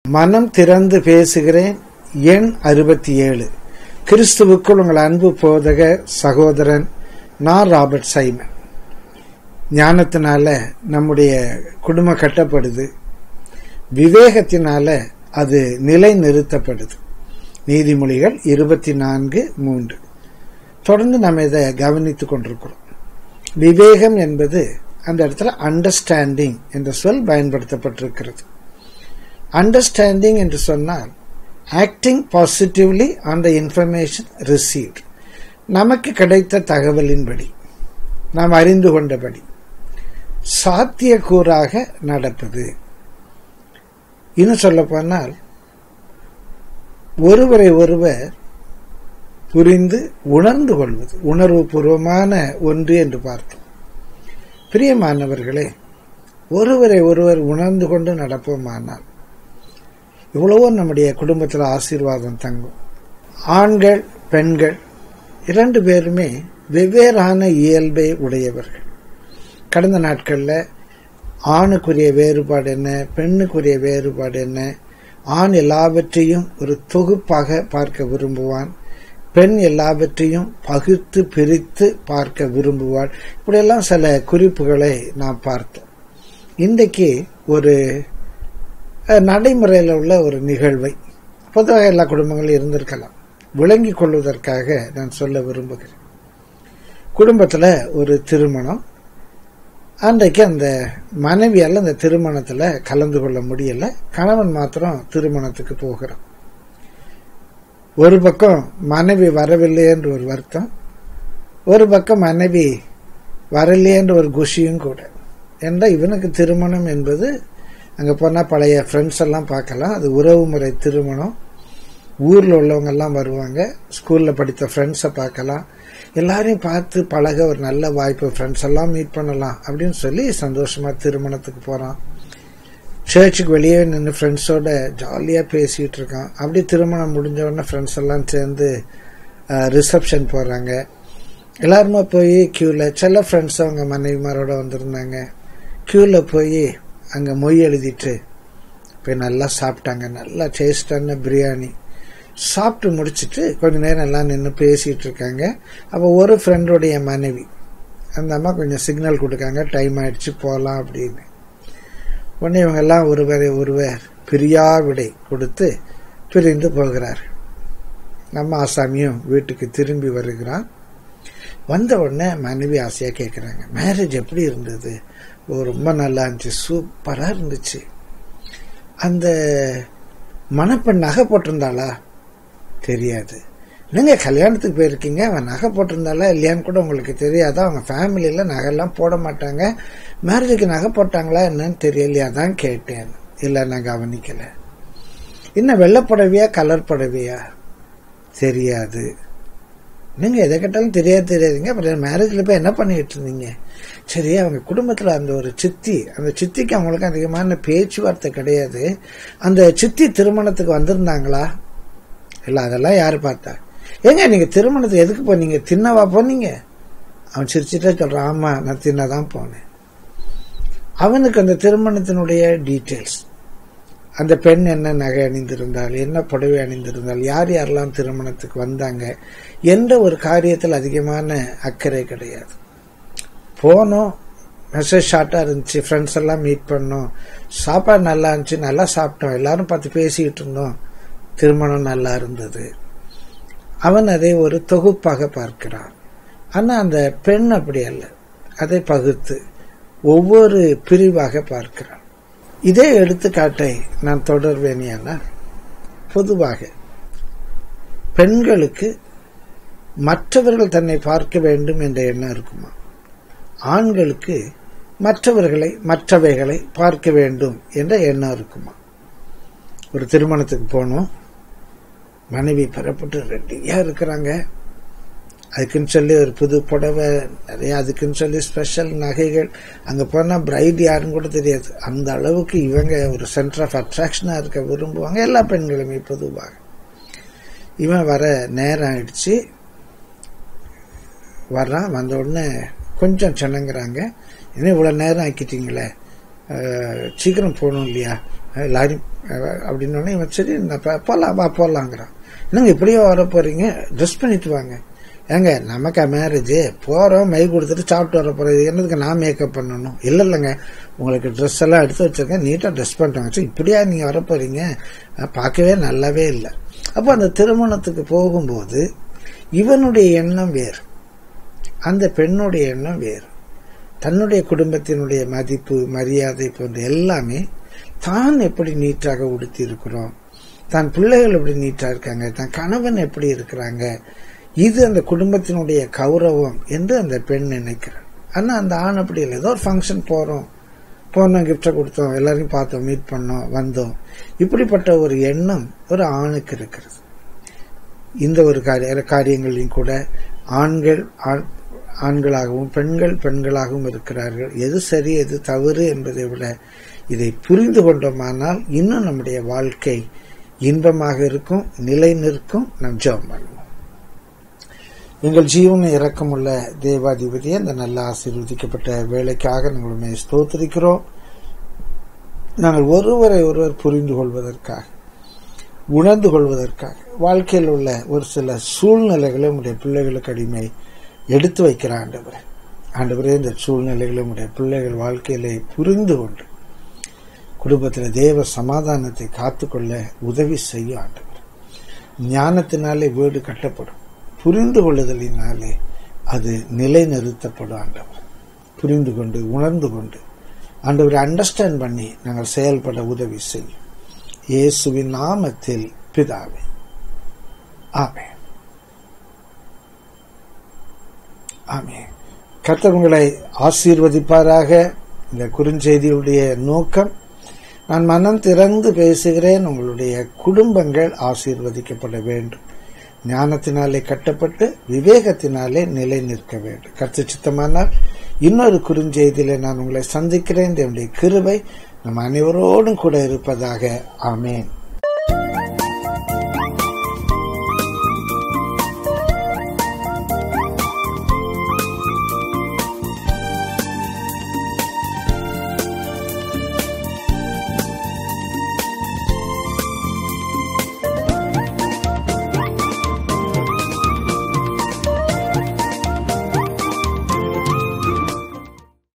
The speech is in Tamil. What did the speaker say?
மனம் திறந்து பேசுகிறேன் எண் அறுபத்தி ஏழு கிறிஸ்துவுக்குள் உங்கள் அன்பு போதக சகோதரன் நான் ராபர்ட் சைமன் ஞானத்தினால நம்முடைய குடும்பம் கட்டப்படுது விவேகத்தினால அது நிலை நிறுத்தப்படுது நீதிமொழிகள் இருபத்தி நான்கு மூன்று தொடர்ந்து நம்ம இதை கவனித்துக் கொண்டிருக்கிறோம் விவேகம் என்பது அந்த இடத்துல அண்டர்ஸ்டாண்டிங் என்ற சொல் பயன்படுத்தப்பட்டிருக்கிறது அண்டர்ஸ்டாண்டிங் என்று சொன்னால் acting positively on the information received நமக்கு கிடைத்த தகவலின்படி நாம் அறிந்து கொண்டபடி சாத்தியக்கூறாக நடப்பது இன்னும் சொல்ல போனால் ஒருவரை ஒருவர் புரிந்து உணர்ந்து கொள்வது உணர்வு பூர்வமான ஒன்று என்று பார்த்தோம் பிரியமானவர்களே ஒருவரை ஒருவர் உணர்ந்து கொண்டு நடப்போமானால் இவ்வளவோ நம்முடைய குடும்பத்தில் ஆசீர்வாதம் தங்கும் ஆண்கள் பெண்கள் இரண்டு பேருமே வெவ்வேறான இயல்பை உடையவர்கள் கடந்த நாட்களில் ஆணுக்குரிய வேறுபாடு என்ன பெண்ணுக்குரிய வேறுபாடு என்ன ஆண் எல்லாவற்றையும் ஒரு தொகுப்பாக பார்க்க விரும்புவான் பெண் எல்லாவற்றையும் பகுத்து பிரித்து பார்க்க விரும்புவாள் இப்படியெல்லாம் சில குறிப்புகளை நாம் பார்த்தோம் இன்றைக்கு ஒரு நடைமுறையில் உள்ள ஒரு நிகழ்வை பொதுவாக எல்லா குடும்பங்களும் இருந்திருக்கலாம் விளங்கிக் கொள்வதற்காக நான் சொல்ல விரும்புகிறேன் குடும்பத்தில் ஒரு திருமணம் அன்றைக்கு அந்த மனைவியால் அந்த திருமணத்தில் கலந்து கொள்ள முடியல கணவன் மாத்திரம் திருமணத்துக்கு போகிறான் ஒரு பக்கம் மனைவி வரவில்லை என்று ஒரு வருத்தம் ஒரு பக்கம் மனைவி வரலையே என்ற ஒரு குஷியும் கூட என்றால் இவனுக்கு திருமணம் என்பது அங்கே போனால் பழைய ஃப்ரெண்ட்ஸ் எல்லாம் பார்க்கலாம் அது உறவு முறை திருமணம் ஊரில் உள்ளவங்க எல்லாம் வருவாங்க ஸ்கூலில் படித்த ஃப்ரெண்ட்ஸை பார்க்கலாம் எல்லாரையும் பார்த்து பழக ஒரு நல்ல வாய்ப்பு ஃப்ரெண்ட்ஸ் எல்லாம் மீட் பண்ணலாம் அப்படின்னு சொல்லி சந்தோஷமா திருமணத்துக்கு போகிறான் சர்ச்சுக்கு வெளியே நின்று ஃப்ரெண்ட்ஸோட ஜாலியாக பேசிகிட்டு இருக்கான் அப்படி திருமணம் முடிஞ்ச உடனே ஃப்ரெண்ட்ஸ் எல்லாம் சேர்ந்து ரிசப்ஷன் போகிறாங்க எல்லாருமே போய் க்யூவில் சில ஃப்ரெண்ட்ஸ் அவங்க மனைவிமாரோட வந்திருந்தாங்க க்யூவில் போய் அங்கே மொய் எழுதிட்டு போய் நல்லா சாப்பிட்டாங்க நல்லா டேஸ்டான பிரியாணி சாப்பிட்டு முடிச்சுட்டு கொஞ்ச நேரம் எல்லாம் நின்று பேசிட்டு இருக்காங்க அப்போ ஒரு ஃப்ரெண்டோடைய மனைவி அந்த அம்மா கொஞ்சம் சிக்னல் கொடுக்காங்க டைம் ஆயிடுச்சு போகலாம் அப்படின்னு உடனே இவங்க எல்லாம் ஒருவரை ஒருவர் பிரியா விடை கொடுத்து பிரிந்து போகிறார் நம்ம ஆசாமியும் வீட்டுக்கு திரும்பி வருகிறான் வந்த உடனே மனைவி ஆசையாக கேட்குறாங்க மேரேஜ் எப்படி இருந்தது ஓ ரொம்ப நல்லா இருந்துச்சு சூப்பராக இருந்துச்சு அந்த மணப்பெண் நகை போட்டிருந்தாளா தெரியாது நீங்க கல்யாணத்துக்கு போயிருக்கீங்க அவன் நகை போட்டிருந்தாலா இல்லையான்னு கூட உங்களுக்கு தெரியாதா அவங்க ஃபேமிலியில நகைலாம் போட மாட்டாங்க மேரேஜுக்கு நகை போட்டாங்களா என்னன்னு தெரியலையா தான் கேட்டேன் இல்லை நான் கவனிக்கல இன்னும் வெள்ளை புடவையா கலர் புடவையா தெரியாது நீங்க எதை கேட்டாலும் தெரியாது தெரியாதுங்க அப்புறம் மேரேஜ்ல போய் என்ன பண்ணிட்டு இருந்தீங்க சரி அவங்க குடும்பத்துல அந்த ஒரு சித்தி அந்த சித்திக்கு அவங்களுக்கு அதிகமான பேச்சுவார்த்தை கிடையாது அந்த சித்தி திருமணத்துக்கு வந்திருந்தாங்களா இல்ல அதெல்லாம் யாரு பார்த்தா ஏங்க நீங்க திருமணத்துக்கு எதுக்கு போனீங்க தின்னவா போனீங்க அவன் சிரிச்சுட்டே சொல்றான் ஆமா நான் தின்னதான் போனேன் அவனுக்கு அந்த திருமணத்தினுடைய டீட்டெயில்ஸ் அந்த பெண் என்ன நகை அணிந்திருந்தால் என்ன புடவை அணிந்திருந்தால் யார் யாரெல்லாம் திருமணத்துக்கு வந்தாங்க எந்த ஒரு காரியத்தில் அதிகமான அக்கறை கிடையாது போனோம் மெசேஜ் ஷார்ட்டாக இருந்துச்சு ஃப்ரெண்ட்ஸ் எல்லாம் மீட் பண்ணோம் சாப்பாடு நல்லா இருந்துச்சு நல்லா சாப்பிட்டோம் எல்லாரும் பார்த்து பேசிக்கிட்டு இருந்தோம் திருமணம் நல்லா இருந்தது அவன் அதை ஒரு தொகுப்பாக பார்க்கிறான் ஆனா அந்த பெண் அப்படி அல்ல அதை பகுத்து ஒவ்வொரு பிரிவாக பார்க்கிறான் இதே எடுத்துக்காட்டை நான் தொடர்வேனியானா பொதுவாக பெண்களுக்கு மற்றவர்கள் தன்னை பார்க்க வேண்டும் என்ற எண்ணம் இருக்குமா ஆண்களுக்கு மற்றவர்களை மற்றவைகளை பார்க்க வேண்டும் என்ற எண்ணம் இருக்குமா ஒரு திருமணத்துக்கு போனோம் மனைவி பெறப்பட்டு ரெடியா இருக்கிறாங்க அதுக்குன்னு சொல்லி ஒரு புது புடவை நிறைய அதுக்குன்னு சொல்லி ஸ்பெஷல் நகைகள் அங்க போனா பிரைட் யாருன்னு கூட தெரியாது அந்த அளவுக்கு இவங்க ஒரு சென்டர் ஆஃப் அட்ராக்ஷனா இருக்க விரும்புவாங்க எல்லா பெண்களுமே பொதுவாக இவன் வர நேரம் ஆயிடுச்சு வர்றான் வந்த உடனே கொஞ்சம் சொன்னங்கிறாங்க இன்னும் இவ்வளோ நேரம் ஆக்கிட்டீங்களே அஹ், சீக்கிரம் போகணும் இல்லையா எல்லாரும் அப்படின்னு இவன் சரி நான் போ- போலாம் வா போலாங்கிறான் என்னங்க இப்படியே வர போறீங்க ட்ரெஸ் பண்ணிட்டு வாங்க ஏங்க நமக்கு மேரேஜ் போறோம் மை கொடுத்துட்டு சாப்பிட்டு வர போறது என்னதுக்கு நான் மேக்கப் பண்ணணும் இல்ல இல்லைங்க உங்களுக்கு ட்ரெஸ் எல்லாம் எடுத்து வச்சிருக்கேன் நீட்டா ட்ரெஸ் பண்ணிட்டாங்க சரி இப்படியா நீங்க வர போறீங்க அஹ் பார்க்கவே நல்லாவே இல்லை அப்போ அந்த திருமணத்துக்கு போகும்போது இவனுடைய எண்ணம் வேறு அந்த பெண்ணுடைய எண்ணம் வேறு தன்னுடைய குடும்பத்தினுடைய மதிப்பு மரியாதை போன்ற எல்லாமே தான் எப்படி நீட்டாக உடுத்தி இருக்கிறோம் தான் பிள்ளைகள் எப்படி நீட்டா இருக்காங்க தன் கணவன் எப்படி இருக்கிறாங்க இது அந்த குடும்பத்தினுடைய கௌரவம் என்று அந்த பெண் நினைக்கிறார் ஆனா அந்த ஆண் அப்படி இல்லை ஏதோ ஒரு ஃபங்க்ஷன் போறோம் போனோம் கிஃப்டை கொடுத்தோம் எல்லாரையும் பார்த்தோம் மீட் பண்ணோம் வந்தோம் இப்படிப்பட்ட ஒரு எண்ணம் ஒரு ஆணுக்கு இருக்கிறது இந்த ஒரு காரிய காரியங்களையும் கூட ஆண்கள் ஆண்- ஆண்களாகவும் பெண்கள் பெண்களாகவும் இருக்கிறார்கள் எது சரி எது தவறு என்பதை விட இதை புரிந்து கொண்டோமானால் இன்னும் நம்முடைய வாழ்க்கை இன்பமாக இருக்கும் நிலை நிற்கும் நம் ஜெபம் பண்ணுவோம் எங்கள் ஜீவன இரக்கமுள்ள தேவாதிபதியே அந்த நல்ல ஆசீர்வதிக்கப்பட்ட வேலைக்காக நாங்கள் ஸ்தோத்திரிக்கிறோம் நாங்கள் ஒருவரை ஒருவர் புரிந்து கொள்வதற்காக உணர்ந்து கொள்வதற்காக வாழ்க்கையில் உள்ள ஒரு சில சூழ்நிலைகளை உடைய பிள்ளைகளுக்கு அடிமை எடுத்து வைக்கிற ஆண்டவரே ஆண்டவரே இந்த சூழ்நிலைகளை உடைய பிள்ளைகள் வாழ்க்கையிலே புரிந்து கொண்டு குடும்பத்தில் தேவ சமாதானத்தை காத்துக்கொள்ள உதவி செய்யும் ஆண்டவர் ஞானத்தினாலே வீடு கட்டப்படும் புரிந்து கொள்ளுதலினாலே அது நிலைநிறுத்தப்படும் ஆண்டவர் புரிந்து கொண்டு உணர்ந்து கொண்டு ஆண்டவரை அண்டர்ஸ்டாண்ட் பண்ணி நாங்கள் செயல்பட உதவி செய்யும் இயேசுவின் நாமத்தில் பிதாவே ஆமே ஆமே கர்த்தர் உங்களை ஆசீர்வதிப்பாராக இந்த குறுஞ்செய்தியுடைய நோக்கம் நான் மனம் திறந்து பேசுகிறேன் உங்களுடைய குடும்பங்கள் ஆசீர்வதிக்கப்பட வேண்டும் ஞானத்தினாலே கட்டப்பட்டு விவேகத்தினாலே நிலை நிற்க வேண்டும் கர்த்த சித்தமானால் இன்னொரு குறுஞ்செய்தியிலே நான் உங்களை சந்திக்கிறேன் என்னுடைய கிருபை நம் அனைவரோடும் கூட இருப்பதாக ஆமேன்